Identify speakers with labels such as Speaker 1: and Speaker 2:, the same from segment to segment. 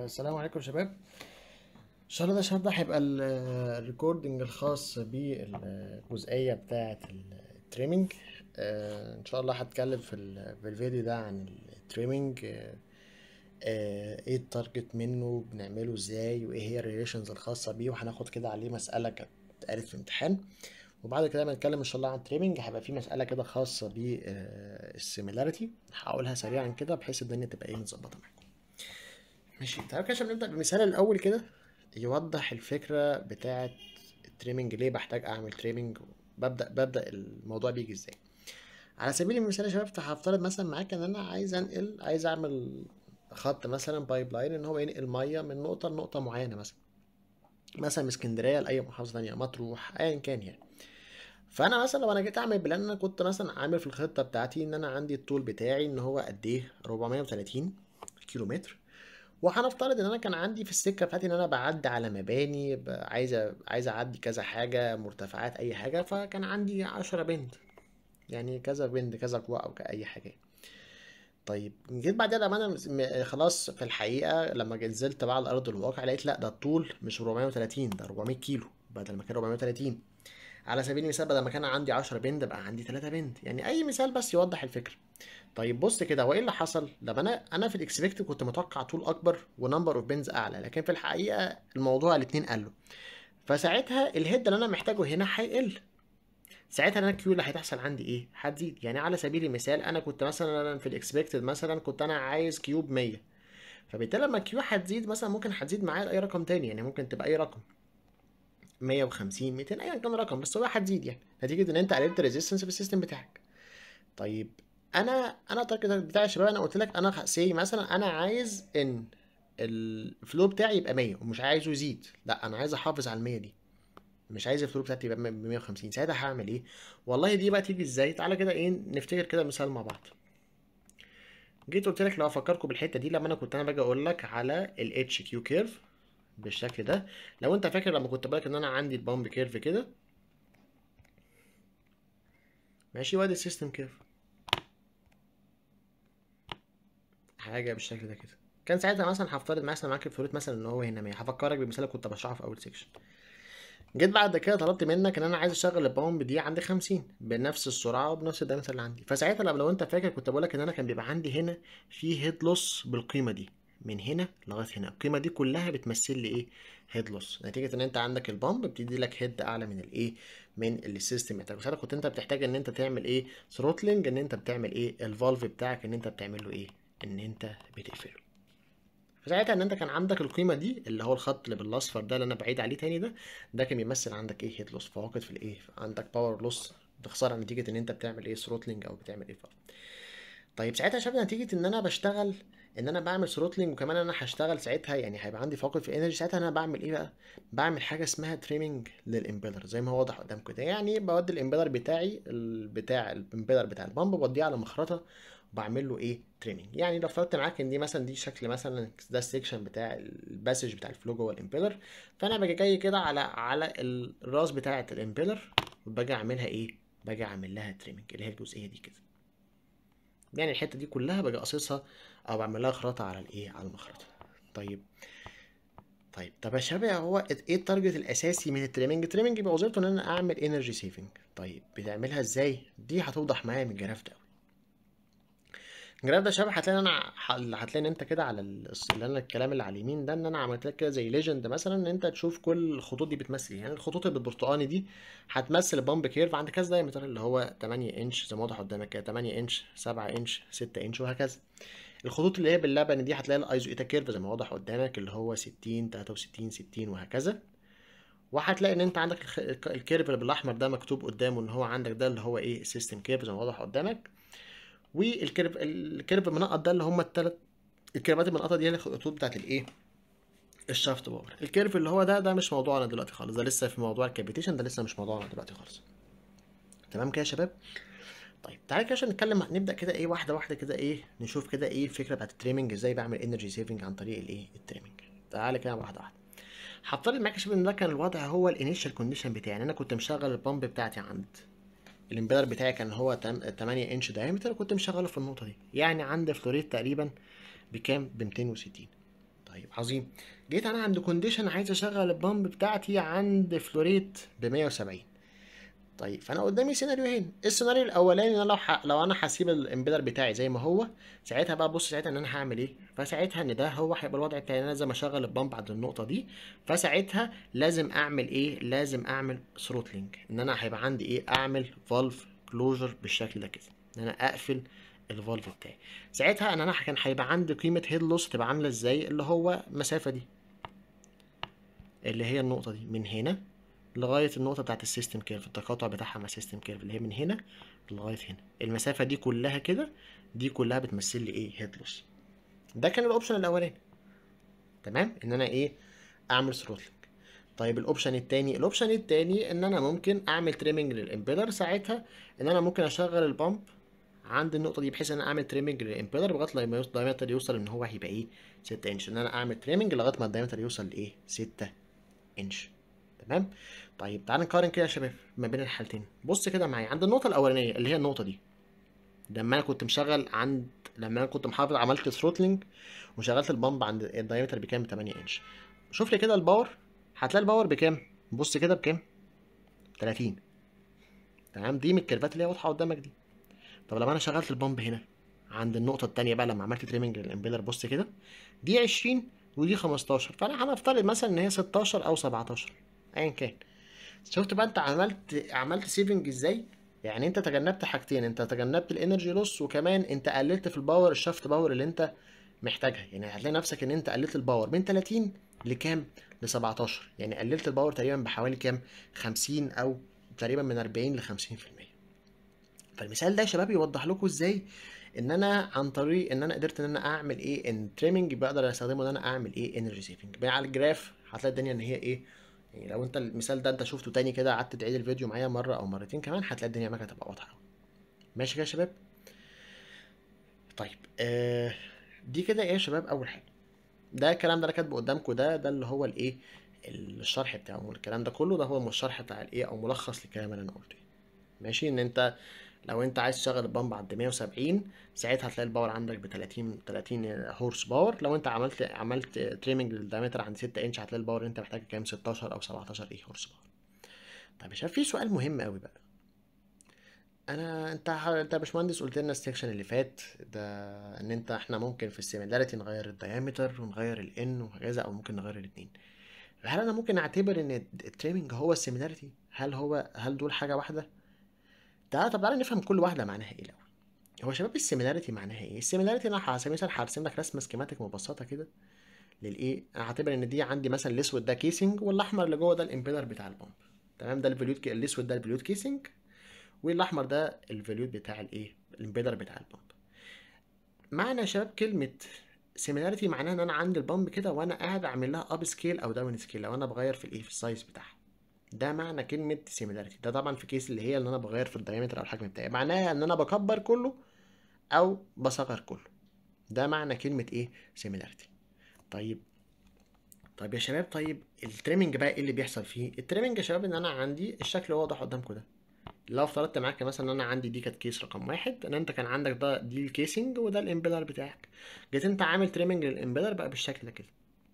Speaker 1: السلام عليكم يا شباب ان شاء الله ده الشهر ده هيبقى ال- الريكوردنج الخاص بالجزئيه بتاعه التريمينج آه، ان شاء الله هتكلم في ال- في الفيديو ده عن التريمينج آه، آه، ايه التارجت منه بنعمله ازاي وايه هي الريليشنز الخاصه بيه وهناخد كده عليه مساله كانت اتقالت في امتحان وبعد كده لما نتكلم ان شاء الله عن التريمينج هيبقى في مساله كده خاصه بالسيميلاريتي هقولها سريعا كده بحيث الدنيا تبقى ايه متظبطه معاكم ماشي تعالوا كده عشان نبدأ بمثال الأول كده يوضح الفكرة بتاعة التريمينج ليه بحتاج أعمل تريمينج ببدأ ببدأ الموضوع بيجي ازاي على سبيل المثال يا شباب هفترض مثلا معاك إن أنا عايز أنقل عايز أعمل خط مثلا بايب لاين إن هو ينقل مية من نقطة لنقطة معينة مثلا مثلا من اسكندرية لأي محافظة تانية مطروح أيا كان يعني فانا مثلا لو انا جيت اعمل بلان انا كنت مثلا عامل في الخطه بتاعتي ان انا عندي الطول بتاعي ان هو قد ايه 430 كيلو متر وهنفترض ان انا كان عندي في السكه بتاعتي ان انا بعدي على مباني ب- عايز أ- عايز اعدي كذا حاجه مرتفعات اي حاجه فكان عندي 10 بند يعني كذا بند كذا قوة او كاي حاجه طيب جيت بعدها لما انا مس- م- خلاص في الحقيقه لما جيت نزلت بقى على ارض الواقع لقيت لا ده الطول مش 430 ده 400 كيلو بدل ما كان 430 على سبيل المثال بدل ما كان عندي 10 بند بقى عندي 3 بند يعني اي مثال بس يوضح الفكره طيب بص كده هو ايه اللي حصل لما انا انا في الاكسبكت كنت متوقع طول اكبر ونمبر اوف بنز اعلى لكن في الحقيقه الموضوع الاتنين قلوا فساعتها الهيد اللي انا محتاجه هنا هيقل ساعتها انا الكيو اللي هتحصل عندي ايه هتزيد يعني على سبيل المثال انا كنت مثلا في الاكسبكتد مثلا كنت انا عايز كيوب 100 فبالتالي لما الكيو هتزيد مثلا ممكن هتزيد معايا اي رقم تاني يعني ممكن تبقى اي رقم 150 200 ايا كان الرقم بس هو هتزيد يعني نتيجه ان انت قللت ريزيستنس في السيستم بتاعك طيب انا انا التارجت بتاعي يا شباب انا قلت لك انا سي مثلا انا عايز ان الفلو بتاعي يبقى 100 ومش عايزه يزيد لا انا عايز احافظ على ال 100 دي مش عايز الفلو بتاعتي يبقى ب 150 ساعتها هعمل ايه والله دي بقى تيجي ازاي تعالى كده ايه نفتكر كده مثال مع بعض جيت قلت لك لو افكركم بالحته دي لما انا كنت انا باجي اقول لك على الاتش كيو كيرف بالشكل ده لو انت فاكر لما كنت بالك ان انا عندي البامب كيرف كده ماشي وادي السيستم كيرف حاجه بالشكل ده كده كان ساعتها مثلا هفترض مثلا معاك الفلوت مثلا ان هو هنا 100 هفكرك بالمثال اللي كنت بشرحه في اول سيكشن جيت بعد كده طلبت منك ان انا عايز اشغل البامب دي عند 50 بنفس السرعه وبنفس الدايمتر اللي عندي فساعتها لو, لو انت فاكر كنت بقول لك ان انا كان بيبقى عندي هنا في هيد لوس بالقيمه دي من هنا لغايه هنا القيمه دي كلها بتمثل لي ايه هيد لوس نتيجه ان انت عندك البامب بتدي لك هيد اعلى من الايه من السيستم بتاعك وساعتها كنت انت بتحتاج ان انت تعمل ايه ثروتلنج ان انت بتعمل ايه الفالف بتاعك ان انت بتعمل له ايه ان انت بتقفله فساعتها ان انت كان عندك القيمه دي اللي هو الخط اللي بالاصفر ده اللي انا بعيد عليه تاني ده ده كان بيمثل عندك ايه هيد لوس فواقد في الايه عندك باور لوس بخساره نتيجه ان انت بتعمل ايه ثروتلنج او بتعمل ايه فالف طيب ساعتها شايف نتيجه ان انا بشتغل ان انا بعمل ثروتلنج وكمان انا هشتغل ساعتها يعني هيبقى عندي فاقد في انرجي ساعتها انا بعمل ايه بقى بعمل حاجه اسمها تريمنج للامبيلر زي ما هو واضح قدام كده يعني بودي الامبيلر بتاعي ال- بتاع الامبيلر بتاع البامب بوديه على مخرطه وبعمل له ايه تريمنج يعني لو فرضت معاك ان دي مثلا دي شكل مثلا ده السكشن بتاع الباسج بتاع الفلو جوه الامبيلر فانا باجي جاي كده على على الراس بتاعه الامبيلر وباجي اعملها ايه باجي اعمل لها تريمنج اللي هي الجزئيه دي كده يعني الحته دي كلها باجي قاصصها او بعمل لها خراطه على الايه على المخرطه طيب طيب طب يا شباب هو ايه التارجت الاساسي من التريمنج التريمنج بيبقى وظيفته ان انا اعمل انرجي سيفنج طيب بتعملها ازاي دي هتوضح معايا من الجراف ده الجراف ده يا شباب هتلاقي ان انا ح- هتلاقي ان انت كده على ال- اللي انا الكلام اللي على اليمين ده ان انا عملت لك كده زي ليجند مثلا ان انت تشوف كل الخطوط دي بتمثل ايه يعني الخطوط اللي بالبرتقاني دي هتمثل البامب كيرف عند كذا دايمتر اللي هو 8 انش زي ما واضح قدامك كده 8 انش 7 انش 6 انش وهكذا الخطوط اللي هي باللبن دي هتلاقي الايزو ايتا كيرف زي ما واضح قدامك اللي هو 60 63 60 وهكذا وهتلاقي ان انت عندك الخ- الك- الكيرف اللي بالاحمر ده مكتوب قدامه ان هو عندك ده اللي هو ايه السيستم كيرف زي ما واضح قدامك والكيرف الكيرف المنقط ده اللي هم الثلاث الكيرفات المنقطه دي هي الخطوط بتاعت الايه الشافت باور الكيرف اللي هو ده ده مش موضوعنا دلوقتي خالص ده لسه في موضوع الكابيتيشن ده لسه مش موضوعنا دلوقتي خالص تمام كده يا شباب طيب تعالى كده عشان نتكلم نبدا كده ايه واحده واحده كده ايه نشوف كده ايه الفكره بتاعت التريمنج ازاي بعمل انرجي سيفنج عن طريق الايه التريمنج تعالى كده واحده واحده هفترض معاك يا شباب ان ده كان الوضع هو الانيشال كونديشن بتاعي يعني انا كنت مشغل البامب بتاعتي عند الامبيلر بتاعي كان هو تم- 8 انش دايمتر وكنت مشغله في النقطه دي يعني عندي فلوريت تقريبا بكام ب 260 طيب عظيم جيت انا عند كونديشن عايز اشغل البامب بتاعتي عند فلوريت ب 170 طيب فانا قدامي سيناريوهين السيناريو الاولاني ان انا لو ح... لو انا هسيب الامبيدر بتاعي زي ما هو ساعتها بقى بص ساعتها ان انا هعمل ايه فساعتها ان ده هو هيبقى الوضع بتاعي انا لازم اشغل البامب عند النقطه دي فساعتها لازم اعمل ايه لازم اعمل ثروتلينج ان انا هيبقى عندي ايه اعمل فالف كلوجر بالشكل ده كده ان انا اقفل الفالف بتاعي ساعتها ان انا كان هيبقى عندي قيمه هيد لوس تبقى عامله ازاي اللي هو المسافه دي اللي هي النقطه دي من هنا لغايه النقطه بتاعت السيستم كيرف التقاطع بتاعها مع السيستم كيرف اللي هي من هنا لغايه هنا المسافه دي كلها كده دي كلها بتمثل لي ايه هيد لوس ده كان الاوبشن الاولاني تمام ان انا ايه اعمل ثروتلينج طيب الاوبشن التاني الاوبشن التاني ان انا ممكن اعمل تريمنج للامبيدر ساعتها ان انا ممكن اشغل البامب عند النقطه دي بحيث ان انا اعمل تريمنج للامبيدر لغايه لما الدايمتر يوصل ان هو هيبقى ايه 6 انش ان انا اعمل تريمنج لغايه ما الدايمتر يوصل لايه 6 انش تمام طيب تعال نقارن كده يا شباب ما بين الحالتين بص كده معايا عند النقطه الاولانيه اللي هي النقطه دي لما انا كنت مشغل عند لما انا كنت محافظ عملت ثروتلينج وشغلت البامب عند الدايمتر بكام 8 انش شوف لي كده الباور هتلاقي الباور بكام بص كده بكام 30 تمام دي من الكيرفات اللي هي واضحه قدامك دي طب لما انا شغلت البامب هنا عند النقطه التانية بقى لما عملت تريمنج للامبيدر بص كده دي 20 ودي 15 فانا هنفترض مثلا ان هي 16 او 17 ايا كان شفت بقى انت عملت عملت سيفنج ازاي يعني انت تجنبت حاجتين انت تجنبت الانرجي لوس وكمان انت قللت في الباور الشافت باور اللي انت محتاجها يعني هتلاقي نفسك ان انت قللت الباور من 30 لكام ل 17 يعني قللت الباور تقريبا بحوالي كام 50 او تقريبا من 40 ل 50% فالمثال ده يا شباب يوضح لكم ازاي ان انا عن طريق ان انا قدرت ان انا اعمل ايه ان تريمنج بقدر استخدمه ان انا اعمل ايه انرجي سيفنج على الجراف هتلاقي الدنيا ان هي ايه يعني لو انت المثال ده انت شفته تاني كده قعدت تعيد الفيديو معايا مره او مرتين كمان هتلاقي الدنيا معاك هتبقى واضحه ماشي كده يا شباب طيب آه دي كده ايه يا شباب اول حاجه ده الكلام ده انا كاتبه قدامكم ده ده اللي هو الايه الشرح بتاعه الكلام ده كله ده هو الشرح بتاع الايه او ملخص للكلام اللي انا قلته ماشي ان انت لو انت عايز تشغل البامب عند 170 ساعتها هتلاقي الباور عندك ب 30 30 هورس باور لو انت عملت عملت تريمنج للدايمتر عند 6 انش هتلاقي الباور اللي انت محتاج كام 16 او 17 ايه هورس باور طيب يا شباب في سؤال مهم قوي بقى انا انت انت يا باشمهندس قلت لنا السكشن اللي فات ده ان انت احنا ممكن في السيميلاريتي نغير الدايمتر ونغير الان وهكذا او ممكن نغير الاثنين هل انا ممكن اعتبر ان التريمنج هو السيميلاريتي هل هو هل دول حاجه واحده تعالى طب تعالى نفهم كل واحده معناها ايه الاول هو يا شباب السيميلاريتي معناها ايه السيميلاريتي انا على سبيل المثال هرسم لك رسمه سكيماتيك مبسطه كده للايه انا هعتبر ان دي عندي مثلا الاسود ده كيسنج والاحمر اللي جوه ده الامبيدر بتاع البامب تمام ده الفاليوت الاسود ده الفاليوت كيسنج والاحمر ده الفاليوت بتاع الايه الامبيدر بتاع البامب معنى يا شباب كلمه سيميلاريتي معناها ان انا عندي البامب كده وانا قاعد اعمل لها اب سكيل او داون سكيل لو انا بغير في الايه في السايز بتاعها ده معنى كلمة سيميلاريتي ده طبعا في كيس اللي هي ان انا بغير في الدايمتر او الحجم بتاعي معناها ان انا بكبر كله او بصغر كله ده معنى كلمة ايه سيميلاريتي طيب طيب يا شباب طيب التريمنج بقى ايه اللي بيحصل فيه التريمنج يا شباب ان انا عندي الشكل واضح قدامكم ده لو افترضت معاك مثلا ان انا عندي دي كانت كيس رقم واحد ان انت كان عندك ده دي الكيسنج وده الامبيدر بتاعك جيت انت عامل تريمنج للامبيدر بقى بالشكل ده كده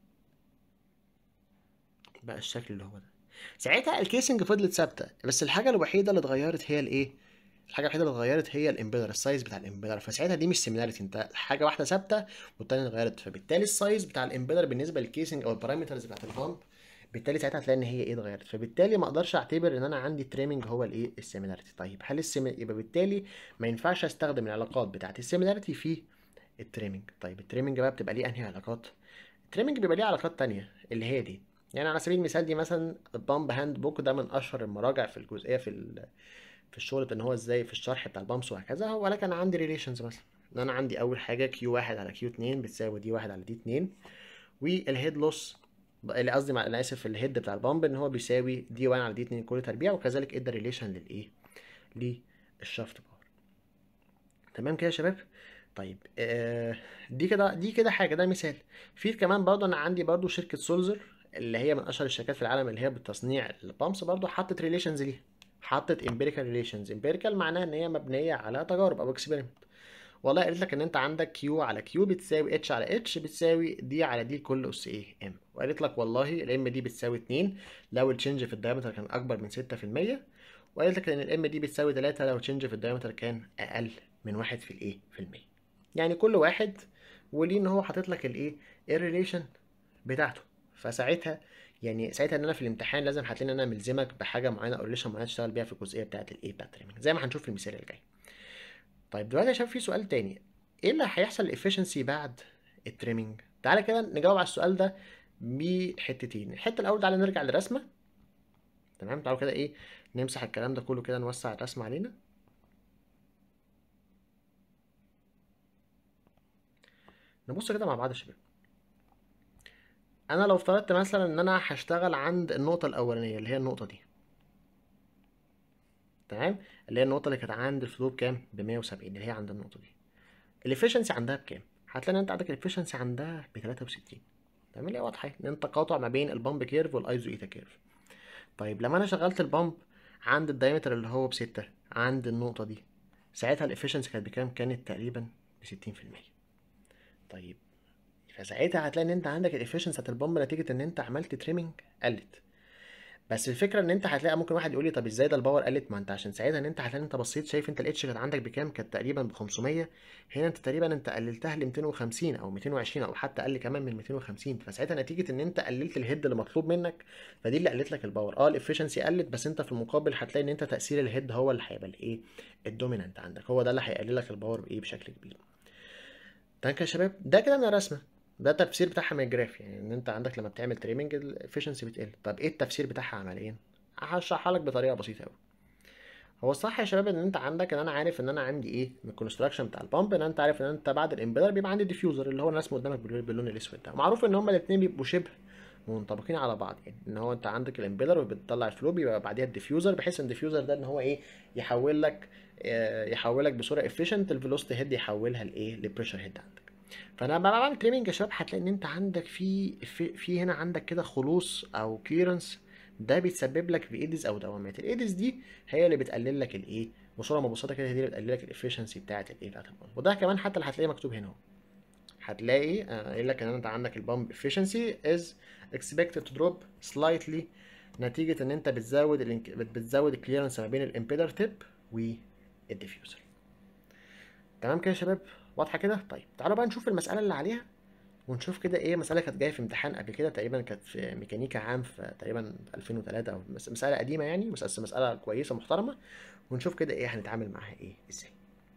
Speaker 1: بقى الشكل اللي هو ده ساعتها الكيسنج فضلت ثابته بس الحاجه الوحيده اللي اتغيرت هي الايه الحاجه الوحيده اللي اتغيرت هي الامبيدر السايز بتاع الامبيدر فساعتها دي مش سيميلاريتي انت حاجه واحده ثابته والتانيه اتغيرت فبالتالي السايز بتاع الامبيدر بالنسبه للكيسنج او البارامترز بتاعت البامب بالتالي ساعتها هتلاقي ان هي ايه اتغيرت فبالتالي ما اقدرش اعتبر ان انا عندي تريمنج هو الايه السيميلاريتي طيب هل السيمي يبقى بالتالي ما ينفعش استخدم العلاقات بتاعت السيميلاريتي في التريمنج طيب التريمنج بقى بتبقى ليه انهي علاقات التريمنج بيبقى ليه علاقات تانية اللي هي دي يعني على سبيل المثال دي مثلا البامب هاند بوك ده من اشهر المراجع في الجزئيه في في الشغل ان هو ازاي في الشرح بتاع البامبس وهكذا ولكن عندي ريليشنز مثلا ان انا عندي اول حاجه كيو واحد على كيو اتنين بتساوي دي واحد على دي اتنين والهيد لوس اللي قصدي انا اسف الهيد بتاع البامب ان هو بيساوي دي 1 على دي 2 كل تربيع وكذلك ادى ريليشن للايه للشافت باور تمام كده يا شباب طيب آه دي كده دي كده حاجه ده مثال في كمان برضه انا عندي برضه شركه سولزر اللي هي من اشهر الشركات في العالم اللي هي بتصنيع البامبس برضه حطت ريليشنز ليها حطت امبيريكال ريليشنز امبيريكال معناها ان هي مبنيه على تجارب او اكسبيرمنت والله قالت لك ان انت عندك كيو على كيو بتساوي اتش على اتش بتساوي دي على دي كل اس ايه ام وقالت لك والله الام دي بتساوي 2 لو التشنج في الدايمتر كان اكبر من 6% وقالت لك ان الام دي بتساوي 3 لو التشنج في الدايمتر كان اقل من 1 في الايه في المية يعني كل واحد وليه ان هو حاطط لك الايه الريليشن بتاعته فساعتها يعني ساعتها ان انا في الامتحان لازم هتلاقي ان انا ملزمك بحاجه معينه او ريليشن معينه تشتغل بيها في الجزئيه بتاعه الايه بتاعه التريمنج زي ما هنشوف في المثال اللي جاي طيب دلوقتي يا شباب في سؤال تاني ايه اللي هيحصل الافشنسي بعد التريمنج تعالى كده نجاوب على السؤال ده بحتتين الحته الاول تعالى نرجع للرسمه تمام تعالوا كده ايه نمسح الكلام ده كله كده نوسع الرسمه علينا نبص كده مع بعض يا شباب انا لو افترضت مثلا ان انا هشتغل عند النقطه الاولانيه اللي هي النقطه دي تمام اللي هي النقطه اللي كانت عند الفلو بكام ب 170 اللي هي عند النقطه دي الافشنسي عندها بكام هتلاقي ان انت عندك الافشنسي عندها ب 63 تمام اللي هي واضحه ان انت قاطع ما بين البامب كيرف والايزو ايتا كيرف طيب لما انا شغلت البامب عند الدايمتر اللي هو بستة عند النقطه دي ساعتها الافشنسي كانت بكام كانت تقريبا ب 60% طيب فساعتها هتلاقي ان انت عندك الافشنسي بتاعت البامب نتيجه ان انت عملت تريمنج قلت بس الفكره ان انت هتلاقي ممكن واحد يقول لي طب ازاي ده الباور قلت ما انت عشان ساعتها ان انت هتلاقي انت بصيت شايف انت الاتش كانت عندك بكام كانت تقريبا ب 500 هنا انت تقريبا انت قللتها ل 250 او 220 او حتى اقل كمان من 250 فساعتها نتيجه ان انت قللت الهيد اللي مطلوب منك فدي اللي قلت لك الباور اه الافشنسي قلت بس انت في المقابل هتلاقي ان انت تاثير الهيد هو اللي هيبقى الايه الدومينانت عندك هو ده اللي هيقلل لك الباور بايه بشكل كبير تمام يا شباب ده كده من الرسمه ده التفسير بتاعها من الجراف يعني ان انت عندك لما بتعمل تريمنج الافشنسي بتقل طب ايه التفسير بتاعها عمليا هشرحها لك بطريقه بسيطه قوي هو الصح يا شباب ان انت عندك ان انا عارف ان انا عندي ايه من الكونستراكشن بتاع البامب ان انت عارف ان انت بعد الامبيدر بيبقى عندي ديفيوزر اللي هو الرسم قدامك باللون الاسود ده معروف ان هما الاثنين بيبقوا شبه منطبقين على بعض يعني ان هو انت عندك الامبيدر وبتطلع الفلو بيبقى بعديها الديفيوزر بحيث ان الديفيوزر ده ان هو ايه يحول لك يحولك بصوره افيشنت الفيلوسيتي هيد يحولها لايه لبريشر هيد عندك فانا لما بعمل تريمنج يا شباب هتلاقي ان انت عندك في في, في هنا عندك كده خلوص او كليرنس ده بيتسبب لك بايدز او دوامات الايدز دي هي اللي بتقلل لك الايه بصوره مبسطه كده هي دي اللي بتقلل لك الافشنسي بتاعه الايه بتاعه البامب وده كمان حتى اللي هتلاقيه مكتوب هنا اهو هتلاقي قايل لك ان انت عندك البامب efficiency is expected to drop slightly نتيجة ان انت بتزود الانك... بتزود الكليرنس ما بين الامبيدر تيب والديفيوزر تمام كده يا شباب واضحة كده طيب تعالوا بقى نشوف المسألة اللي عليها ونشوف كده ايه مسألة كانت جاية في امتحان قبل كده تقريبا كانت في ميكانيكا عام في تقريبا 2003 او مسألة قديمة يعني بس مسألة كويسة محترمة ونشوف كده ايه هنتعامل معاها ايه ازاي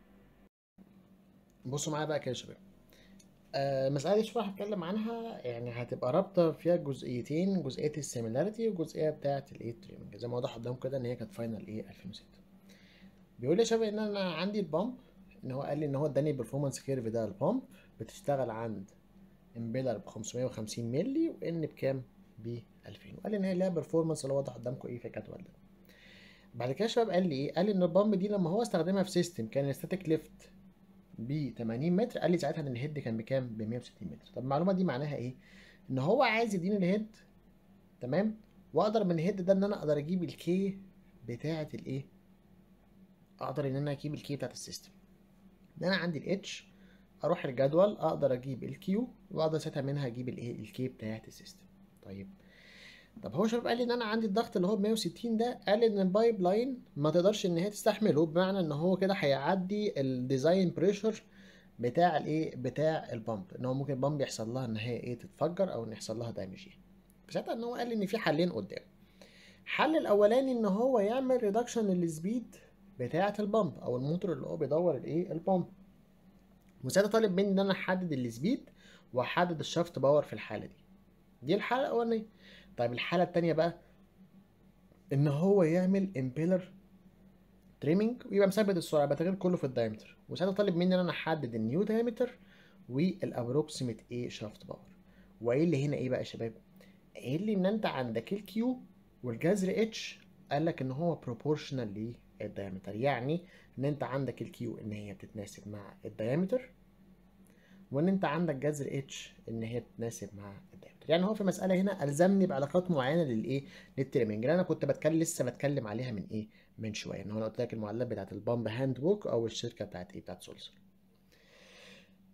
Speaker 1: بصوا معايا بقى كده يا شباب آه المسألة دي شوية هتكلم عنها يعني هتبقى رابطة فيها جزئيتين جزئية السيميلاريتي وجزئية بتاعة الايه تريمنج زي ما واضح قدام كده ان هي كانت فاينل ايه 2006 بيقول لي يا شباب ان انا عندي البامب ان هو قال لي ان هو اداني البرفورمانس كيرف ده البامب بتشتغل عند امبيلر ب 550 مللي وان بكام؟ ب 2000 وقال لي ان هي ليها برفورمانس اللي واضح قدامكم ايه في الجدول ده بعد كده يا شباب قال لي ايه؟ قال لي ان البامب دي لما هو استخدمها في سيستم كان الستاتيك ليفت ب 80 متر قال لي ساعتها ان الهيد كان بكام؟ ب 160 متر طب المعلومه دي معناها ايه؟ ان هو عايز يديني الهيد تمام واقدر من الهيد ده ان انا اقدر اجيب الكي بتاعه الايه؟ اقدر ان انا اجيب الكي بتاعه السيستم ان انا عندي الاتش اروح الجدول اقدر اجيب الكيو واقدر ساعتها منها اجيب الايه الكي بتاعه السيستم طيب طب هو شباب قال لي ان انا عندي الضغط اللي هو ب 160 ده قال لي ان البايب لاين ما تقدرش ان هي تستحمله بمعنى ان هو كده هيعدي الديزاين بريشر بتاع الايه بتاع البامب ان هو ممكن البامب يحصل لها ان هي ايه تتفجر او ان يحصل لها دامج يعني فساعتها ان هو قال لي ان في حلين قدام الحل الاولاني ان هو يعمل ريدكشن للسبيد بتاعه البامب او الموتور اللي هو بيدور الايه البامب وساعتها طالب مني ان انا احدد السبيد واحدد الشافت باور في الحاله دي دي الحاله الاولانيه طيب الحاله التانية بقى ان هو يعمل امبيلر تريمنج ويبقى مثبت السرعه بتغير كله في الدايمتر وساعتها طالب مني ان انا احدد النيو دايمتر والابروكسيمت ايه شافت باور وقايل لي هنا ايه بقى يا شباب قايل لي ان انت عندك الكيو والجذر اتش قال لك ان هو بروبورشنال للدايمتر يعني ان انت عندك الكيو ان هي بتتناسب مع الدايمتر وان انت عندك جذر اتش ان هي بتتناسب مع الدايمتر يعني هو في مساله هنا الزمني بعلاقات معينه للايه للتريمنج اللي انا كنت بتكلم لسه بتكلم عليها من ايه من شويه ان هو انا قلت لك المعلبات بتاعت البامب هاند بوك او الشركه بتاعت ايه بتاعت سولسر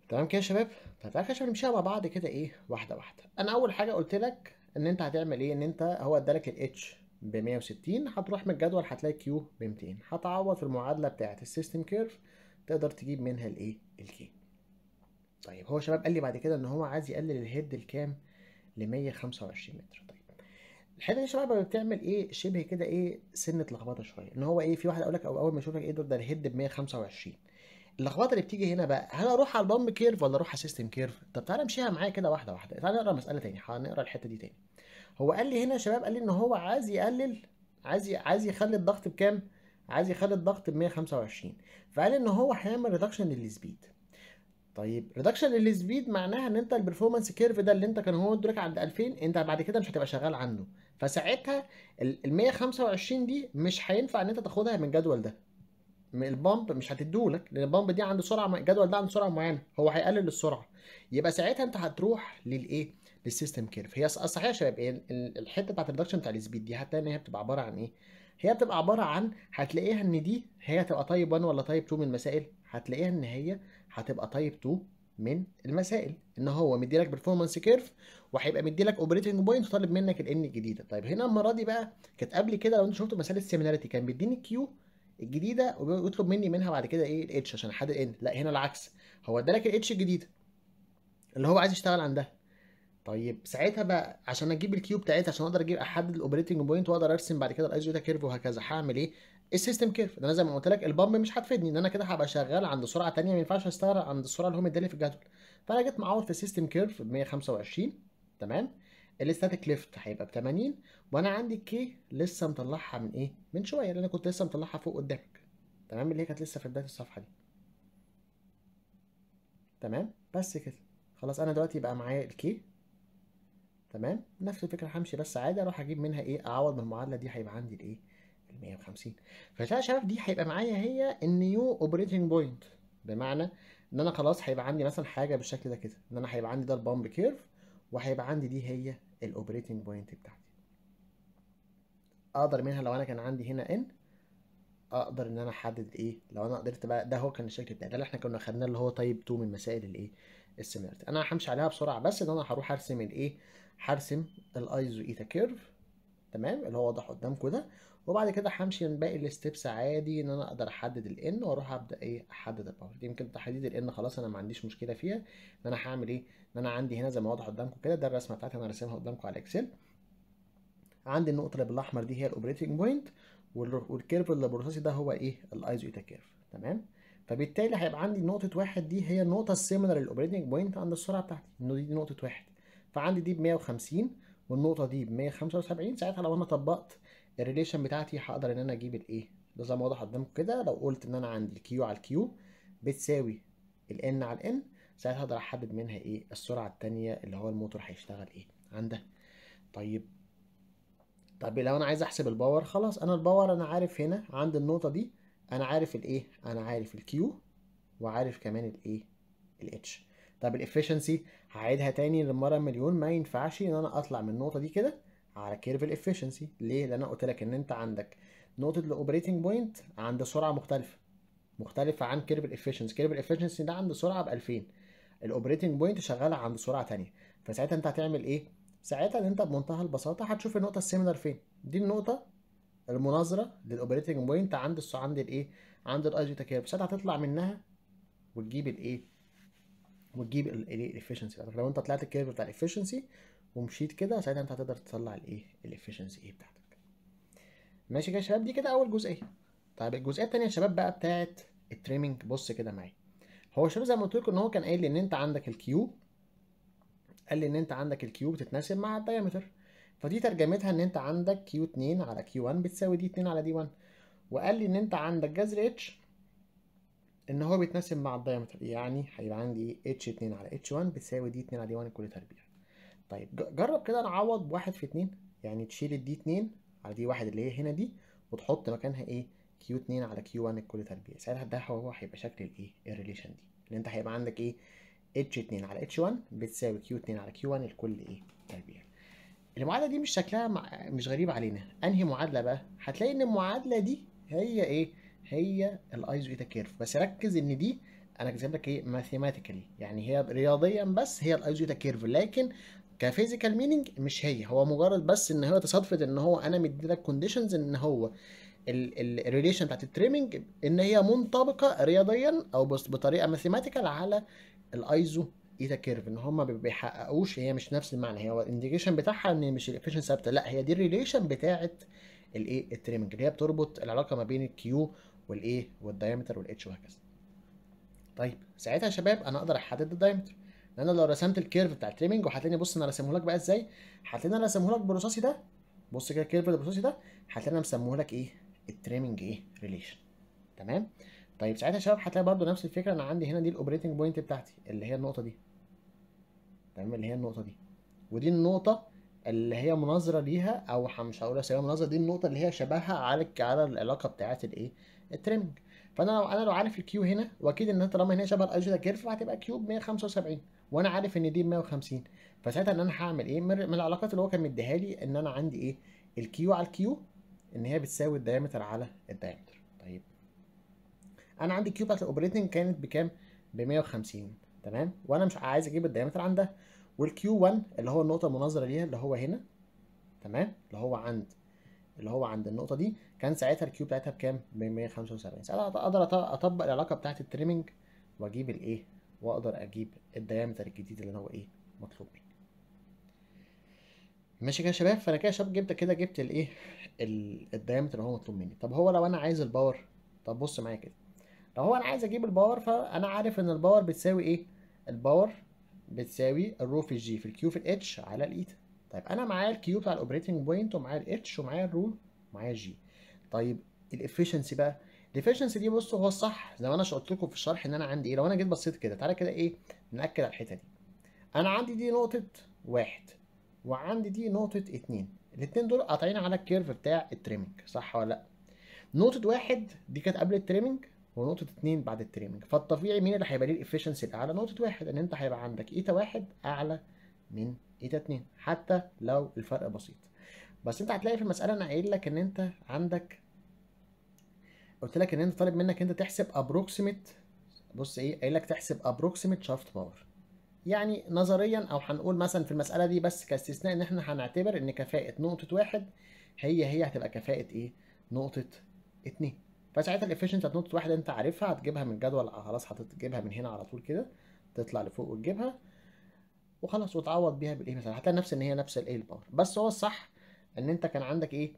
Speaker 1: تمام كده يا شباب طيب تعالى كده عشان نمشيها مع بعض كده ايه واحده واحده انا اول حاجه قلت لك ان انت هتعمل ايه ان انت هو ادالك الاتش ب 160 هتروح من الجدول هتلاقي كيو ب 200 هتعوض في المعادله بتاعه السيستم كيرف تقدر تجيب منها الايه الكي طيب هو شباب قال لي بعد كده ان هو عايز يقلل الهيد الكام ل 125 متر طيب الحته دي يا شباب بتعمل ايه شبه كده ايه سنه لخبطه شويه ان هو ايه في واحد اقول لك او اول ما يشوفك ايه ده الهيد ب 125 اللخبطه اللي بتيجي هنا بقى هل اروح على البامب كيرف ولا اروح على السيستم كيرف طب تعالى امشيها معايا كده واحده واحده تعالى نقرا مساله تاني هنقرا الحته دي تاني هو قال لي هنا يا شباب قال لي ان هو عايز يقلل عايز ي... عايز يخلي الضغط بكام عايز يخلي الضغط ب 125 فقال ان هو هيعمل ريدكشن للسبيد طيب ريدكشن للسبيد معناها ان انت البرفورمانس كيرف ده اللي انت كان هو ادولك عند 2000 انت بعد كده مش هتبقى شغال عنده فساعتها ال 125 دي مش هينفع ان انت تاخدها من الجدول ده من البامب مش هتديهولك لان البامب دي عنده سرعه الجدول ده عنده سرعه معينه هو هيقلل السرعه يبقى ساعتها انت هتروح للايه للسيستم كيرف هي صحيح يا شباب ايه الحته بتاعت الريدكشن بتاع السبيد دي هتلاقي ان هي بتبقى عباره عن ايه هي بتبقى عباره عن هتلاقيها ان دي هي هتبقى تايب 1 ولا تايب 2 من المسائل هتلاقيها ان هي هتبقى تايب 2 من المسائل ان هو مديلك برفورمانس كيرف وهيبقى مديلك اوبريتنج بوينت وطالب منك الان الجديده طيب هنا المره دي بقى كانت قبل كده لو انت شفتوا مساله السيميلاريتي كان بيديني كيو الجديده ويطلب مني منها بعد كده ايه الاتش عشان احدد ان لا هنا العكس هو ادالك الاتش الجديده اللي هو عايز يشتغل عندها طيب ساعتها بقى عشان اجيب الكيو بتاعتها عشان اقدر اجيب احدد الاوبريتنج بوينت واقدر ارسم بعد كده الايزوتا كيرف وهكذا هعمل ايه السيستم كيرف ده انا زي ما قلت لك البامب مش هتفيدني ان انا كده هبقى شغال عند سرعه ثانيه ما ينفعش اشتغل عند السرعه اللي هو مدالي في الجدول فانا جيت معوض في السيستم كيرف ب 125 تمام الاستاتيك ليفت هيبقى ب 80 وانا عندي الكي لسه مطلعها من ايه من شويه لان انا كنت لسه مطلعها فوق قدامك تمام اللي هي كانت لسه في بدايه الصفحه دي تمام بس كده خلاص انا دلوقتي بقى معايا الكي تمام نفس الفكره همشي بس عادي اروح اجيب منها ايه اعوض من المعادله دي هيبقى عندي الايه ال 150 فتلاقي يا شباب دي هيبقى معايا هي النيو اوبريتنج بوينت بمعنى ان انا خلاص هيبقى عندي مثلا حاجه بالشكل ده كده ان انا هيبقى عندي ده البامب كيرف وهيبقى عندي دي هي الاوبريتنج بوينت بتاعتي اقدر منها لو انا كان عندي هنا ان اقدر ان انا احدد ايه لو انا قدرت بقى ده هو كان الشكل بتاعي ده اللي احنا كنا خدناه اللي هو تايب 2 من مسائل الايه السيميلاريتي انا همشي عليها بسرعه بس ان انا هروح ارسم الايه هرسم الايزو ايتا كيرف تمام اللي هو واضح قدامكم ده وبعد كده همشي من باقي الستبس عادي ان انا اقدر احدد الان واروح ابدا ايه احدد الباور دي يمكن تحديد الان خلاص انا ما عنديش مشكله فيها ان انا هعمل ايه ان انا عندي هنا زي ما واضح قدامكم كده ده الرسمه بتاعتي انا راسمها قدامكم على الاكسل عندي النقطه اللي بالاحمر دي هي الاوبريتنج بوينت والكيرف اللي بالرصاصي ده هو ايه الايزو ايتا كيرف تمام فبالتالي هيبقى عندي نقطه واحد دي هي النقطه السيميلر للاوبريتنج بوينت عند السرعه بتاعتي انه دي نقطه واحد فعندي دي ب 150 والنقطه دي ب 175 ساعتها لو انا طبقت الريليشن بتاعتي هقدر ان انا اجيب الايه ده زي ما واضح قدامكم كده لو قلت ان انا عندي الكيو على الكيو بتساوي الان على الان ساعتها اقدر احدد منها ايه السرعه الثانيه اللي هو الموتور هيشتغل ايه عندها طيب طب لو انا عايز احسب الباور خلاص انا الباور انا عارف هنا عند النقطه دي انا عارف الايه انا عارف الكيو وعارف كمان الايه الاتش طب الافشنسي هعيدها تاني للمره مليون ما ينفعش ان انا اطلع من النقطه دي كده على كيرف الافشنسي ليه لان انا قلت لك ان انت عندك نقطه الاوبريتنج بوينت عند سرعه مختلفه مختلفه عن كيرف الافشنسي كيرف الافشنسي ده عند سرعه ب 2000 الاوبريتنج بوينت شغاله عند سرعه تانية فساعتها انت هتعمل ايه ساعتها ان انت بمنتهى البساطه هتشوف النقطه السيميلر فين دي النقطه المناظره للاوبريتنج بوينت عند الس... عند الايه عند الايزوتا كيرف ساعتها هتطلع منها وتجيب الايه وتجيب الايه الافشنسي بتاعتك لو انت طلعت الكيرف بتاع الافشنسي ومشيت كده ساعتها انت هتقدر تطلع الايه الافشنسي ايه بتاعتك ماشي كده يا شباب دي كده اول جزئيه طيب الجزئيه الثانيه يا شباب بقى بتاعت التريمنج بص كده معايا هو شباب زي ما قلت لكم ان هو كان قايل لي ان انت عندك الكيو قال لي ان انت عندك الكيو بتتناسب مع الدايمتر فدي ترجمتها ان انت عندك كيو 2 على كيو 1 بتساوي دي 2 على دي 1 وقال لي ان انت عندك جذر اتش ان هو بيتناسب مع الدايمتر يعني هيبقى عندي اتش 2 على اتش 1 بتساوي دي 2 على دي 1 كل تربيع طيب جرب كده نعوض بواحد في 2 يعني تشيل الدي 2 على دي 1 اللي هي هنا دي وتحط مكانها ايه كيو 2 على كيو 1 كل تربيع ساعتها ده هو هيبقى شكل الايه الريليشن دي ان انت هيبقى عندك ايه اتش 2 على اتش 1 بتساوي كيو 2 على كيو 1 الكل ايه تربيع المعادله دي مش شكلها مع... مش غريب علينا انهي معادله بقى هتلاقي ان المعادله دي هي ايه هي الايزو ايتا كيرف بس ركز ان دي انا كاتب لك ايه ماثيماتيكالي يعني هي رياضيا بس هي الايزوتا كيرف لكن كفيزيكال مينينج مش هي هو مجرد بس ان هو تصادفت ان هو انا مدي لك كونديشنز ان هو الريليشن بتاعت التريمنج ان هي منطبقه رياضيا او بس بطريقه ماثيماتيكال على الايزو ايتا كيرف ان هم ما بيحققوش هي مش نفس المعنى هو الانديكيشن بتاعها ان مش الافيشن ثابته لا هي دي الريليشن بتاعت الايه التريمنج اللي هي بتربط العلاقه ما بين الكيو والايه والدايمتر والاتش وهكذا طيب ساعتها يا شباب انا اقدر احدد الدايمتر لان لو رسمت الكيرف بتاع التريمنج وهتلاقيني بص انا راسمه لك بقى ازاي هتلاقيني انا راسمه لك بالرصاصي ده بص كده الكيرف الرصاصي ده هتلاقيني انا مسميه لك ايه التريمنج ايه ريليشن تمام طيب ساعتها يا شباب هتلاقي برضو نفس الفكره انا عندي هنا دي الاوبريتنج بوينت بتاعتي اللي هي النقطه دي تمام اللي هي النقطه دي ودي النقطه اللي هي مناظره ليها او مش هقول هي مناظره دي النقطه اللي هي شبهها على على العلاقه بتاعت الايه التريمنج فانا لو انا لو عارف الكيو هنا واكيد ان طالما هنا شبه الايجودا كيرف هتبقى كيو ب 175 وانا عارف ان دي ب 150 فساعتها ان انا هعمل ايه من العلاقات اللي هو كان مديها لي ان انا عندي ايه الكيو على الكيو ان هي بتساوي الدايمتر على الدايمتر طيب انا عندي الكيو بتاعت الاوبريتنج كانت بكام ب 150 تمام وانا مش عايز اجيب الدايمتر عندها والكيو 1 اللي هو النقطه المناظره ليها اللي هو هنا تمام اللي هو عند اللي هو عند النقطه دي كان ساعتها الكيو بتاعتها بكام ب 175 ساعتها اقدر اطبق العلاقه بتاعت التريمنج واجيب الايه واقدر اجيب الدايمتر الجديد اللي هو ايه مطلوب مني ماشي كده يا شباب فانا كده يا شباب جبت كده جبت الايه الدايمتر اللي هو مطلوب مني طب هو لو انا عايز الباور طب بص معايا كده لو هو انا عايز اجيب الباور فانا عارف ان الباور بتساوي ايه الباور بتساوي الرو في الجي في الكيو في الاتش على الايتا طيب انا معايا الكيو بتاع الاوبريتنج بوينت ومعايا الاتش ومعايا الرو ومعايا الجي طيب الافشنسي بقى الافشنسي دي بصوا هو الصح زي ما انا قلت لكم في الشرح ان انا عندي ايه لو انا جيت بصيت كده تعالى كده ايه ناكد على الحته دي انا عندي دي نقطه واحد وعندي دي نقطه اتنين الاتنين دول قاطعين على الكيرف بتاع التريمنج صح ولا لا نقطه واحد دي كانت قبل التريمنج ونقطة اتنين بعد التريمنج فالطبيعي مين اللي هيبقى ليه الافشنسي الأعلى نقطة واحد إن أنت هيبقى عندك إيتا واحد أعلى من إيتا اتنين حتى لو الفرق بسيط بس أنت هتلاقي في المسألة أنا قايل لك إن أنت عندك قلت لك إن أنت طالب منك أنت تحسب أبروكسيمت بص إيه قايل لك تحسب أبروكسيمت شافت باور يعني نظريا أو هنقول مثلا في المسألة دي بس كاستثناء إن إحنا هنعتبر إن كفاءة نقطة واحد هي هي هتبقى كفاءة إيه نقطة اتنين فساعتها الافشنسي بتاعت نقطة واحد انت عارفها هتجيبها من الجدول خلاص هتجيبها من هنا على طول كده تطلع لفوق وتجيبها وخلاص وتعوض بيها بالايه مثلا هتلاقي نفس ان هي نفس الايه الباور بس هو الصح ان انت كان عندك ايه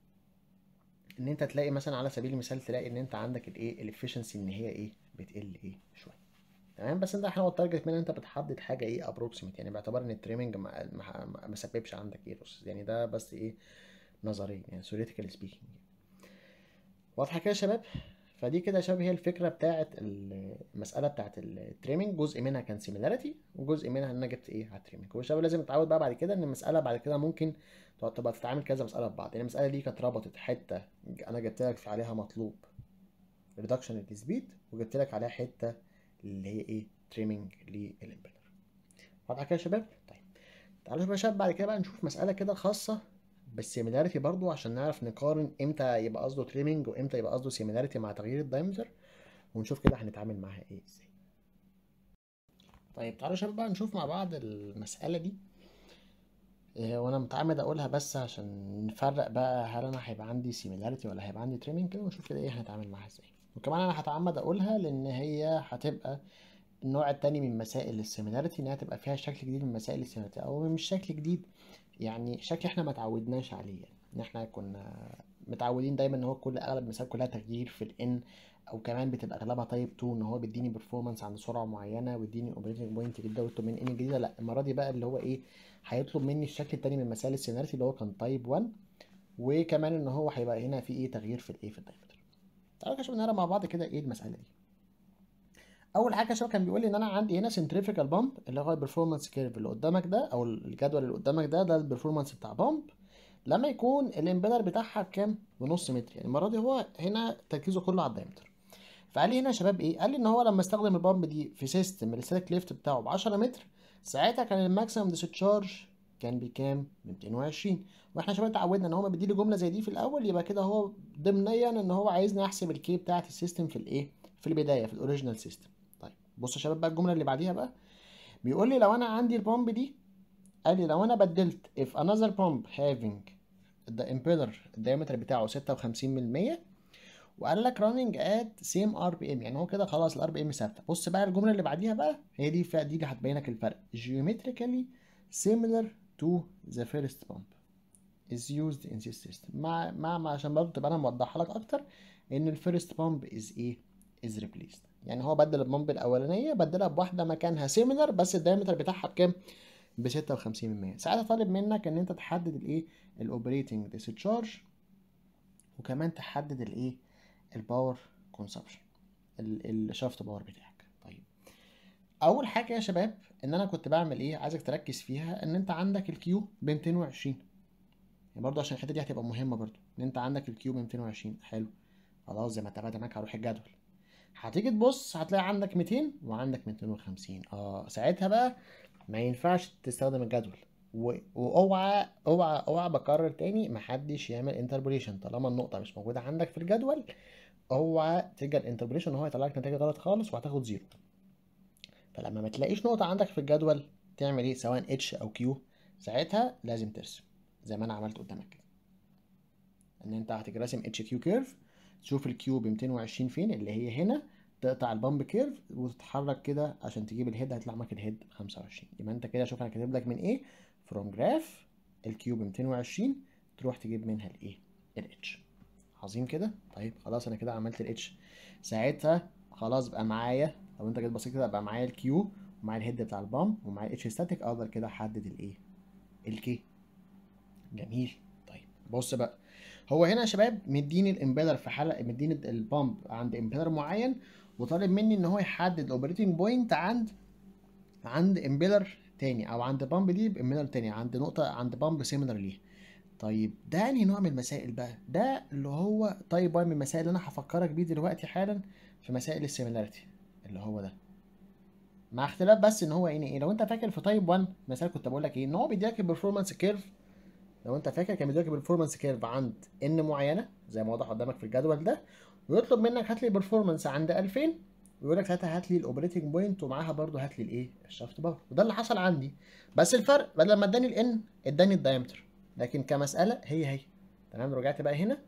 Speaker 1: ان انت تلاقي مثلا على سبيل المثال تلاقي ان انت عندك الايه الافشنسي ان هي ايه بتقل ايه شويه تمام بس انت احنا هو التارجت من انت بتحدد حاجه ايه ابروكسيمت يعني باعتبار ان التريمنج ما, ما, ما سببش عندك ايه يعني ده بس ايه نظريا يعني ثيوريتيكال سبيكينج واضحه كده يا شباب فدي كده يا شباب هي الفكره بتاعه المساله بتاعه التريمنج جزء منها كان سيميلاريتي وجزء منها ان انا جبت ايه على التريمنج والشباب لازم تتعود بقى بعد كده ان المساله بعد كده ممكن تبقى تتعامل كذا مساله ببعض يعني المساله دي كانت ربطت حته انا جبت لك في عليها مطلوب ريدكشن للسبيد وجبت لك عليها حته اللي هي ايه تريمنج للامبلر واضحه كده يا شباب طيب تعالوا يا شباب بعد كده بقى نشوف مساله كده خاصه بالسيميلاريتي برضو عشان نعرف نقارن امتى يبقى قصده تريمنج وامتى يبقى قصده سيميلاريتي مع تغيير الدايمتر ونشوف كده هنتعامل معاها ايه ازاي طيب تعالوا يا شباب بقى نشوف مع بعض المسألة دي إيه وانا متعمد اقولها بس عشان نفرق بقى هل انا هيبقى عندي سيميلاريتي ولا هيبقى عندي تريمنج كده ونشوف كده ايه هنتعامل معاها ازاي وكمان انا هتعمد اقولها لان هي هتبقى النوع التاني من مسائل السيميلاريتي انها تبقى فيها شكل جديد من مسائل السيميلاريتي او مش شكل جديد يعني شكل احنا ما تعودناش عليه يعني ان احنا كنا متعودين دايما ان هو كل اغلب المسائل كلها تغيير في الان او كمان بتبقى اغلبها تايب 2 ان هو بيديني برفورمانس عند سرعه معينه ويديني اوبريتنج بوينت جديده ويطلب مني ان جديده لا المره دي بقى اللي هو ايه هيطلب مني الشكل التاني من مسائل السيناريتي اللي هو كان تايب 1 وكمان ان هو هيبقى هنا في ايه تغيير في الايه في الدايمتر تعالوا نشوف نقرا مع بعض كده ايه المساله دي اول حاجه شباب كان بيقول لي ان انا عندي هنا سنتريفيكال بامب اللي هو البرفورمانس كيرف اللي قدامك ده او الجدول اللي قدامك ده ده البرفورمانس بتاع بامب لما يكون الامبيدر بتاعها بكام بنص متر يعني المره دي هو هنا تركيزه كله على الدايمتر فقال لي هنا يا شباب ايه قال لي ان هو لما استخدم البامب دي في سيستم الستاتيك ليفت بتاعه ب 10 متر ساعتها كان الماكسيمم ديسشارج كان بكام ب 220 واحنا يا شباب اتعودنا ان هو بيديلي جمله زي دي في الاول يبقى كده هو ضمنيا ان هو عايزني احسب الكي بتاعه السيستم في الايه في البدايه في الاوريجينال سيستم طيب بص يا شباب بقى الجمله اللي بعديها بقى بيقول لي لو انا عندي البامب دي قال لي لو انا بدلت if another pump having the impeller الدايمتر بتاعه 56 من المية وقال لك running at same RPM يعني هو كده خلاص ال RPM ثابته بص بقى الجمله اللي بعديها بقى هي دي دي اللي هتبين لك الفرق geometrically similar to the first pump is used in this system مع مع عشان برضه تبقى انا موضحها لك اكتر ان الفيرست بامب از ايه از ريبليسد يعني هو بدل البامب الاولانيه بدلها بواحده مكانها سيميلر بس الدايمتر بتاعها بكام ب 56% ساعتها طالب منك ان انت تحدد الايه الاوبريتنج ديسشارج وكمان تحدد الايه الباور كونسبشن الشافت باور بتاعك طيب اول حاجه يا شباب ان انا كنت بعمل ايه عايزك تركز فيها ان انت عندك الكيو ب 220 يعني برضه عشان الحته دي هتبقى مهمه برضه ان انت عندك الكيو ب 220 حلو خلاص زي ما اتفقت معاك هروح الجدول هتيجي تبص هتلاقي عندك 200 وعندك 250 اه ساعتها بقى ما ينفعش تستخدم الجدول واوعى اوعى اوعى بكرر تاني محدش يعمل انتربوليشن طالما النقطه مش موجوده عندك في الجدول اوعى تلجا الانتربوليشن هو يطلع لك نتيجه غلط خالص وهتاخد زيرو فلما ما تلاقيش نقطه عندك في الجدول تعمل ايه سواء اتش او كيو ساعتها لازم ترسم زي ما انا عملت قدامك كده ان انت هتيجي راسم اتش كيو كيرف تشوف الكيو ب 220 فين اللي هي هنا تقطع البامب كيرف وتتحرك كده عشان تجيب الهيد هيطلع معاك الهيد ب 25 يبقى انت كده شوف انا كاتب لك من ايه فروم جراف الكيو ب 220 تروح تجيب منها الايه الاتش عظيم كده طيب خلاص انا كده عملت الاتش ساعتها خلاص بقى معايا لو انت جيت بصيت كده بقى معايا الكيو ومعايا الهيد بتاع البامب ومعايا الاتش ستاتيك اقدر كده احدد الايه الكي جميل طيب بص بقى هو هنا يا شباب مديني الامبيلر في حلقه مديني البامب عند امبيلر معين وطالب مني ان هو يحدد الاوبريتنج بوينت عند عند امبيلر تاني او عند بامب دي بامبيلر تاني عند نقطه عند بامب سيميلر ليها طيب ده انهي نوع من المسائل بقى ده اللي هو طيب واحد من المسائل اللي انا هفكرك بيه دلوقتي حالا في مسائل السيميلاريتي اللي هو ده مع اختلاف بس ان هو يعني ايه لو انت فاكر في تايب 1 مثلا كنت بقول لك ايه ان هو بيديلك البرفورمانس كيرف لو انت فاكر كان بيديلك البرفورمانس كيرف عند ان معينه زي ما واضح قدامك في الجدول ده ويطلب منك هات لي برفورمانس عند 2000 ويقول لك ساعتها هات لي الاوبريتنج بوينت ومعاها برده هات لي الايه الشافت باور وده اللي حصل عندي بس الفرق بدل ما اداني الان اداني الدايمتر لكن كمساله هي هي تمام رجعت بقى هنا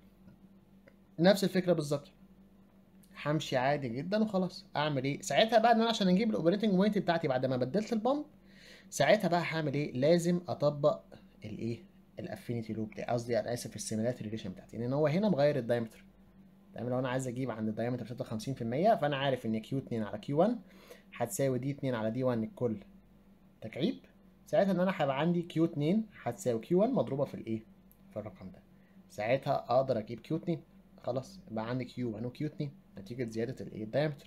Speaker 1: نفس الفكره بالظبط همشي عادي جدا وخلاص اعمل ايه ساعتها بقى ان انا عشان اجيب الاوبريتنج بوينت بتاعتي بعد ما بدلت البامب ساعتها بقى هعمل ايه لازم اطبق الايه الافينيتي لوب بتاعي قصدي انا اسف السيميلات ريليشن بتاعتي لان هو هنا مغير الدايمتر تمام لو انا عايز اجيب عند الدايمتر 56% فانا عارف ان كيو 2 على كيو 1 هتساوي دي 2 على دي 1 الكل تكعيب ساعتها ان انا هيبقى عندي كيو 2 هتساوي كيو 1 مضروبه في الايه في الرقم ده ساعتها اقدر اجيب كيو 2 خلاص يبقى عندي كيو 1 وكيو 2 نتيجه زياده الايه الدايمتر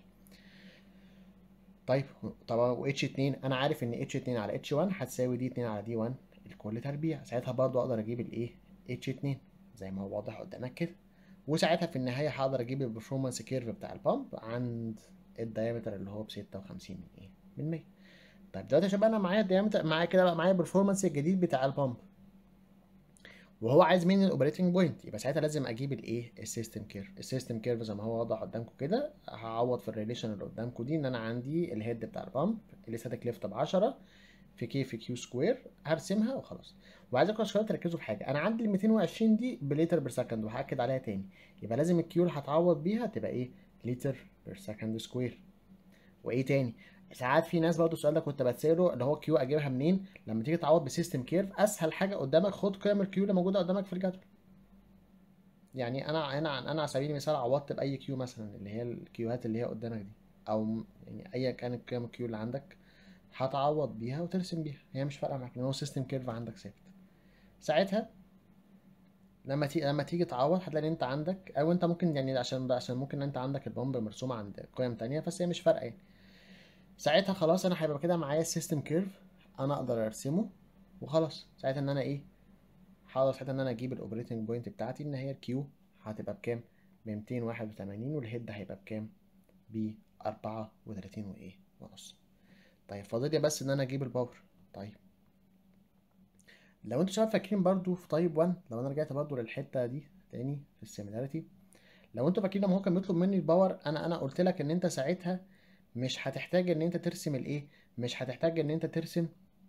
Speaker 1: طيب طبعا و اتش 2 انا عارف ان اتش 2 على اتش 1 هتساوي دي 2 على دي 1 الكل تربيع ساعتها برضو اقدر اجيب الايه اتش 2 زي ما هو واضح قدامك كده وساعتها في النهايه هقدر اجيب البرفورمانس كيرف بتاع البامب عند الدايمتر اللي هو ب 56 من ايه من 100 طيب دلوقتي يا شباب انا معايا الدايمتر معايا كده بقى معايا البرفورمانس الجديد بتاع البامب وهو عايز مني الاوبريتنج بوينت يبقى ساعتها لازم اجيب الايه السيستم كيرف السيستم كيرف زي ما هو واضح قدامكم كده هعوض في الريليشن اللي قدامكم دي ان انا عندي الهيد بتاع البامب اللي ستاتيك ليفت ب 10 في كي في كيو سكوير هرسمها وخلاص وعايزكم يا شباب تركزوا في حاجه انا عندي ال 220 دي بليتر بير سكند وهاكد عليها تاني يبقى لازم الكيو اللي هتعوض بيها تبقى ايه لتر بير سكند سكوير وايه تاني ساعات في ناس برضه السؤال ده كنت بتساله اللي هو كيو اجيبها منين لما تيجي تعوض بسيستم كيرف اسهل حاجه قدامك خد قيم الكيو اللي موجوده قدامك في الجدول يعني انا انا انا على سبيل المثال عوضت باي كيو مثلا اللي هي الكيوهات اللي هي قدامك دي او يعني ايا كانت قيم الكيو اللي عندك هتعوض بيها وترسم بيها هي مش فارقه معاك لان هو سيستم كيرف عندك ثابت ساعتها لما تيجي لما تيجي تعوض هتلاقي انت عندك او انت ممكن يعني عشان عشان ممكن انت عندك البومب مرسومه عند قيم تانية بس هي مش فارقه يعني ساعتها خلاص انا هيبقى كده معايا السيستم كيرف انا اقدر ارسمه وخلاص ساعتها ان انا ايه هقدر ساعتها ان انا اجيب الاوبريتنج بوينت بتاعتي ان هي الكيو هتبقى بكام ب 281 والهيد هيبقى بكام ب 34 وايه ونص طيب فاضل لي بس ان انا اجيب الباور طيب لو انتوا شباب فاكرين برضو في طيب 1 لو انا رجعت برضو للحته دي تاني في السيميلاريتي لو انتوا فاكرين لما هو كان بيطلب مني الباور انا انا قلت لك ان انت ساعتها مش هتحتاج ان انت ترسم الايه مش هتحتاج ان انت ترسم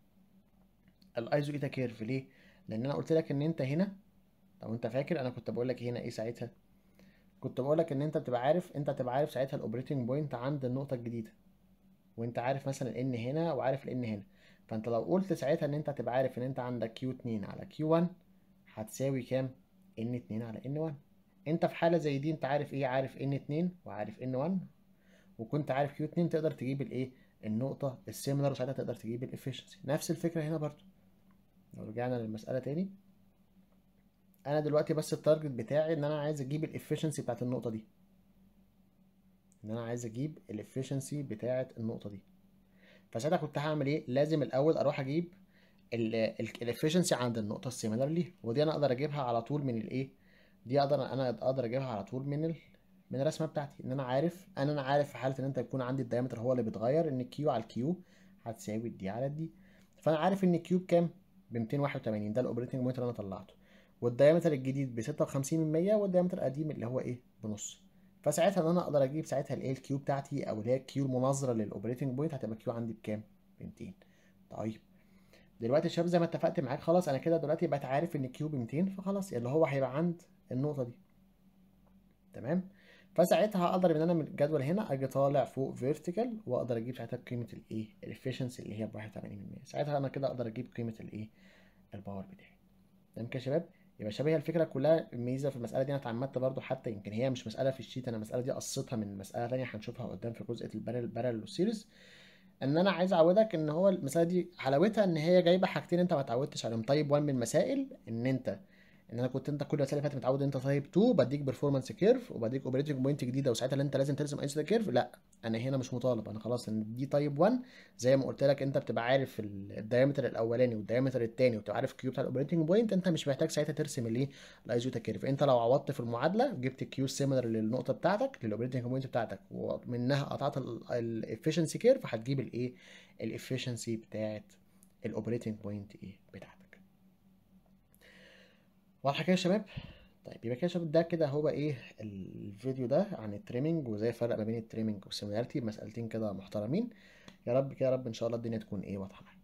Speaker 1: الايزو ايتا كيرف ليه لان انا قلت لك ان انت هنا لو انت فاكر انا كنت بقول لك هنا ايه ساعتها كنت بقول لك ان انت بتبقى عارف انت بتبقى عارف ساعتها الاوبريتنج بوينت عند النقطه الجديده وانت عارف مثلا ان هنا وعارف الان هنا فانت لو قلت ساعتها ان انت هتبقى عارف ان انت عندك كيو 2 على كيو 1 هتساوي كام ان 2 على ان 1 انت في حاله زي دي انت عارف ايه عارف ان 2 وعارف ان 1 وكنت عارف كيو 2 تقدر تجيب الايه النقطه السيميلر وساعتها تقدر تجيب الافشنسي نفس الفكره هنا برضو لو رجعنا للمساله تاني انا دلوقتي بس التارجت بتاعي ان انا عايز اجيب الافشنسي بتاعت النقطه دي ان انا عايز اجيب الافشنسي بتاعت النقطه دي فساعتها كنت هعمل ايه لازم الاول اروح اجيب الافشنسي عند النقطه السيميلر ليه ودي انا اقدر اجيبها على طول من الايه دي اقدر انا اقدر اجيبها على طول من ال... من الرسمه بتاعتي ان انا عارف انا انا عارف في حاله ان انت يكون عندي الدايمتر هو اللي بيتغير ان الكيو على الكيو هتساوي الدي على الدي فانا عارف ان الكيو بكام ب 281 ده الاوبريتنج بوينت اللي انا طلعته والدايمتر الجديد ب 56 من 100 والدايمتر القديم اللي هو ايه بنص فساعتها ان انا اقدر اجيب ساعتها الايه الكيو بتاعتي او اللي هي الكيو المناظره للاوبريتنج بوينت هتبقى كيو عندي بكام ب 200 طيب دلوقتي يا شباب زي ما اتفقت معاك خلاص انا كده دلوقتي بقيت عارف ان كيو ب 200 فخلاص اللي هو هيبقى عند النقطه دي تمام فساعتها اقدر ان انا من الجدول هنا اجي طالع فوق فيرتيكال واقدر اجيب ساعتها قيمه الايه الافشنسي اللي هي ب 81% ساعتها انا كده اقدر اجيب قيمه الايه الباور بتاعي تمام كده يا شباب يبقى شباب هي الفكره كلها الميزه في المساله دي انا اتعمدت برضو حتى يمكن هي مش مساله في الشيت انا المساله دي قصيتها من مساله ثانيه هنشوفها قدام في جزء البارل بارل والسيريز ان انا عايز اعودك ان هو المساله دي حلاوتها ان هي جايبه حاجتين انت ما اتعودتش عليهم طيب 1 من المسائل ان انت ان انا كنت انت كل المسائل اللي فاتت متعود انت تايب 2 بديك بيرفورمانس كيرف وبديك اوبريتنج بوينت جديده وساعتها اللي انت لازم ترسم ايزو كيرف لا انا هنا مش مطالب انا خلاص ان دي تايب 1 زي ما قلت لك انت بتبقى عارف الدايمتر الاولاني والدايمتر الثاني وبتبقى عارف الكيو بتاع الاوبريتنج بوينت انت مش محتاج ساعتها ترسم الايه الايزوتا كيرف انت لو عوضت في المعادله جبت الكيو سيميلر للنقطه بتاعتك للاوبريتنج بوينت بتاعتك ومنها قطعت الافشنسي كيرف هتجيب الايه الافشنسي بتاعت الاوبريتنج بوينت ايه بتاعتك واضحه كده يا شباب طيب يبقى كده يا شباب ده كده هو ايه الفيديو ده عن التريمنج وازاي الفرق ما بين التريمنج والسيميلاريتي بمسألتين كده محترمين يا رب كده يا رب ان شاء الله الدنيا تكون ايه واضحه معاك